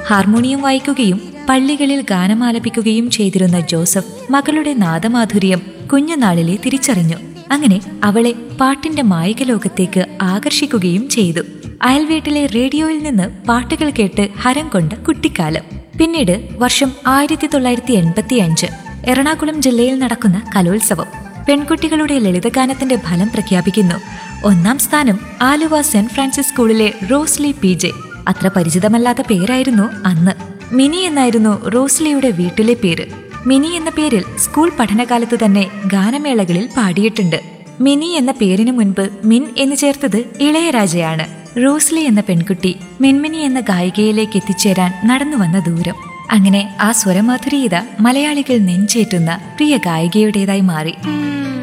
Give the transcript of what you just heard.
harmonium വായിക്കുകയും പള്ളികളിൽ ഗാനമാലപിക്കുകയും ചെയ്തിരുന്ന ജോസഫ് മകളുടെ നാദമാധുര്യം കുഞ്ഞുനാളിലെ തിരിച്ചറിഞ്ഞു അങ്ങനെ അവളെ പാട്ടിന്റെ മായിക ലോകത്തേക്ക് ആകർഷിക്കുകയും ചെയ്തു അയൽവീട്ടിലെ റേഡിയോയിൽ നിന്ന് പാട്ടുകൾ കേട്ട് ഹരം കൊണ്ട കുട്ടിക്കാലം പിന്നീട് വർഷം ആയിരത്തി തൊള്ളായിരത്തി എൺപത്തി അഞ്ച് എറണാകുളം ജില്ലയിൽ നടക്കുന്ന കലോത്സവം പെൺകുട്ടികളുടെ ലളിതഗാനത്തിന്റെ ഫലം പ്രഖ്യാപിക്കുന്നു ഒന്നാം സ്ഥാനം ആലുവ സെന്റ് ഫ്രാൻസിസ് സ്കൂളിലെ റോസ്ലി പി ജെ അത്ര പരിചിതമല്ലാത്ത പേരായിരുന്നു അന്ന് മിനി എന്നായിരുന്നു റോസ്ലിയുടെ വീട്ടിലെ പേര് മിനി എന്ന പേരിൽ സ്കൂൾ പഠനകാലത്ത് തന്നെ ഗാനമേളകളിൽ പാടിയിട്ടുണ്ട് മിനി എന്ന പേരിന് മുൻപ് മിൻ എന്ന് ചേർത്തത് ഇളയരാജയാണ് റോസ്ലി എന്ന പെൺകുട്ടി മിൻമിനി എന്ന ഗായികയിലേക്ക് എത്തിച്ചേരാൻ നടന്നു വന്ന ദൂരം അങ്ങനെ ആ സ്വരമാധുരീയത മലയാളികൾ നെഞ്ചേറ്റുന്ന പ്രിയ ഗായികയുടേതായി മാറി